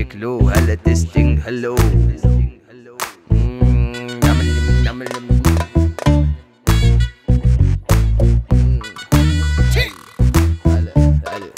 تشيك لو هلا تيستينج هلو مم، نعمل نعمل هلا هلا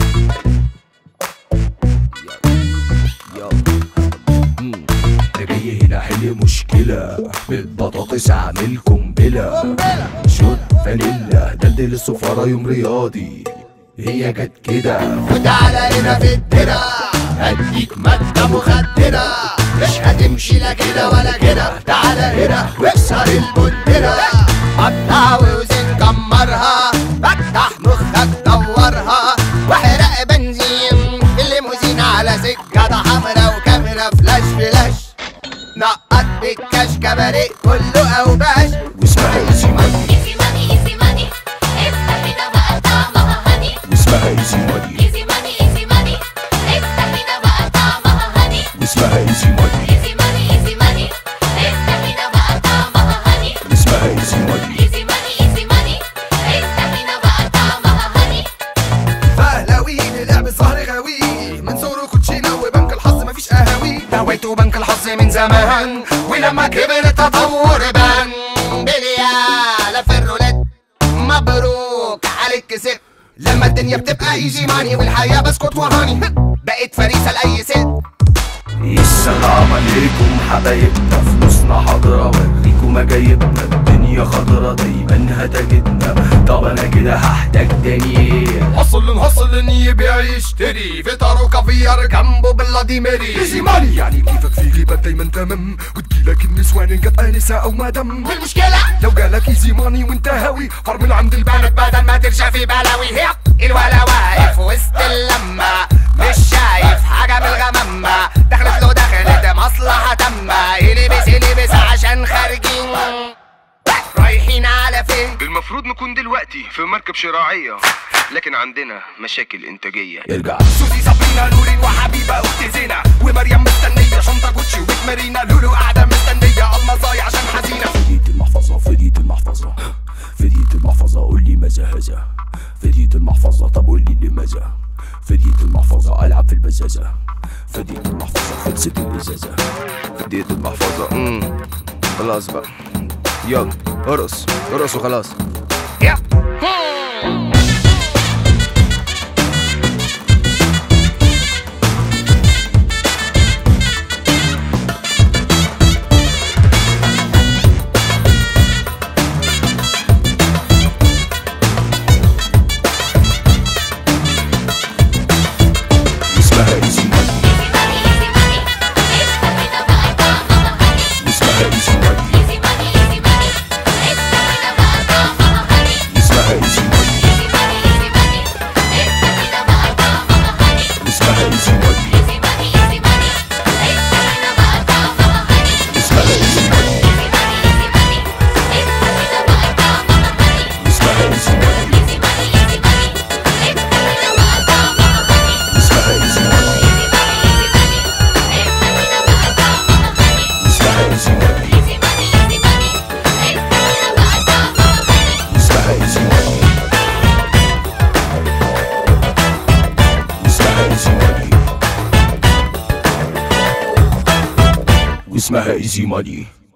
يو مم. انا جاي هنا احل مشكلة بالبطاطس اعمل قنبلة شوت فانيلا دلدل السفارة يوم رياضي هي جت كده وتعالى هنا في الدرة هديك مادة مخدرة مش هتمشي لا كده ولا كده تعالى هنا واكسر البندرة قطع وزن كمرها فتح مخك دورها واحرق بنزين في الليموزين على سكة حمرا وكاميرا فلاش فلاش نقط بالكاش كباريه كله اوباش واسمها ايزي ماني Easy money, easy money. افتح هنا بقى طعمها هني. واسمها ايزي ماني Easy money, easy money. افتح هنا بقى طعمها هني. واسمها ايزي ماني Easy money, easy money. افتح هنا بقى طعمها هني. واسمها ايزي ماني Easy money, easy money. افتح هنا بقى طعمها هني. فهلاوي لعب الظهر غاوي من صغره كوتشينة وبنك الحظ مفيش قهاوي نويته بنك الحظ من زمان ولما كبر التطور بان بليالة في الرولات مبروك عليك كسبت لما الدنيا بتبقى ايزي ماني والحياة بسكت وهاني بقيت فريسة لأي ست السلام عليكم حبايبنا فلوسنا حاضرة وريكم مجايبنا الدنيا خضرة دايما هتجدنا طب انا كده هحتاج دانيال حصل نحصل ان يبيع يشتري فطار وكافيار جنبه بلادي ميري ايزي ماني يعني كيفك في جيبك دايما تمام وتجيلك النسوان ان جت انسة او مدام والمشكلة لو جالك ايزي ماني وانت هاوي فرمل عند البلد بدل ما ترجع في بلاوي هي الولا واقف وسط اللمة مش شايف حاجة من الغمامة دخلت له دخلت مصلحة تامة يلبس يلبس عشان خارجين رايحين على فين المفروض نكون دلوقتي في مركب شراعية لكن عندنا مشاكل إنتاجية ارجع سوزي صابرينا نورين وحبيبة اخت زينة ومريم مستنية شنطة جوتشي ومارينا لولو قاعدة مستنية المصايا عشان حزينة فديت المحفظة فديت المحفظة فديت المحفظة قول لي ماذا هذا فديت المحفظة طب قول لي لماذا فديت المحفظة ألعب في البزازة فديت المحفظة خلصت الإزازة اديت المحفظة امم خلاص بقى يلا ارقص ارقص وخلاص اسمها ايزي ماني Easy money, easy money. افتح هنا بقى طعمها هني. اسمها ايزي ماني Easy money, easy money. افتح هنا بقى طعمها هني. اسمها ايزي ماني Easy money, easy money. افتح هنا بقى طعمها هني. اسمها ايزي ماني Easy money, easy money. افتح هنا بقى طعمها هني. اسمها ايزي ماني Easy money, easy money. افتح هنا بقى طعمها هني. اسمها ايزي ماني Easy money, easy money. افتح هنا بقى طعمها هني. اسمها ايزي ماني Easy money, easy money. افتح هنا بقى طعمها هني. اسمها ايزي ماني اسمها ايزي ماني واسمها ايزي ماني